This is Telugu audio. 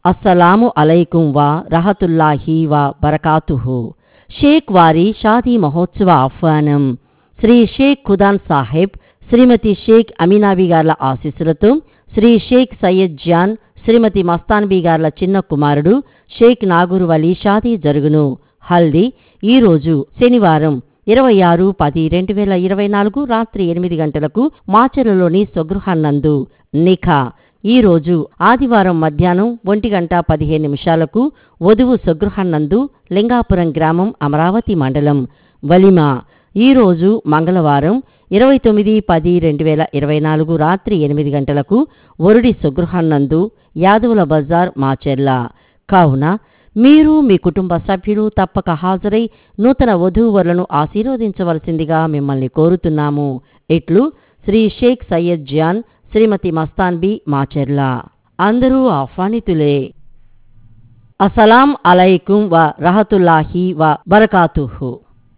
అస్సలాము అలైకుం వా రహతుల్లాహి వా బరకాతుహు షేక్ వారి షాదీ మహోత్సవ ఆహ్వానం శ్రీ షేక్ ఖుదాన్ సాహెబ్ శ్రీమతి షేక్ అమీనాబీ గార్ల ఆశీస్సులతో శ్రీ షేక్ సయ్యద్ జాన్ శ్రీమతి మస్తాన్బీ గార్ల చిన్న కుమారుడు షేక్ నాగూర్ వలీ షాదీ జరుగును హల్దీ ఈరోజు శనివారం ఇరవై ఆరు పది రెండు వేల ఇరవై నాలుగు రాత్రి ఎనిమిది గంటలకు మాచెరలోని స్వగృహాన్నందు నిఖా ఈరోజు ఆదివారం మధ్యాహ్నం ఒంటి గంట పదిహేను నిమిషాలకు వధువు స్వగృహాన్నందు లింగాపురం గ్రామం అమరావతి మండలం వలిమా ఈరోజు మంగళవారం ఇరవై తొమ్మిది పది రెండు వేల ఇరవై నాలుగు రాత్రి ఎనిమిది గంటలకు ఒరుడి స్వగృహాన్నందు యాదవుల బజార్ మాచెర్ల కావున మీరు మీ కుటుంబ సభ్యులు తప్పక హాజరై నూతన వధూవరులను ఆశీర్వదించవలసిందిగా మిమ్మల్ని కోరుతున్నాము ఇట్లు శ్రీ షేక్ సయ్యద్ జాన్ శ్రీమతి మస్తాన్బీ మాచెర్ల అందరూ ఆహ్వానితులే అసలాం అలైకుం వ రహతుల్లాహి వ బరకాతుహు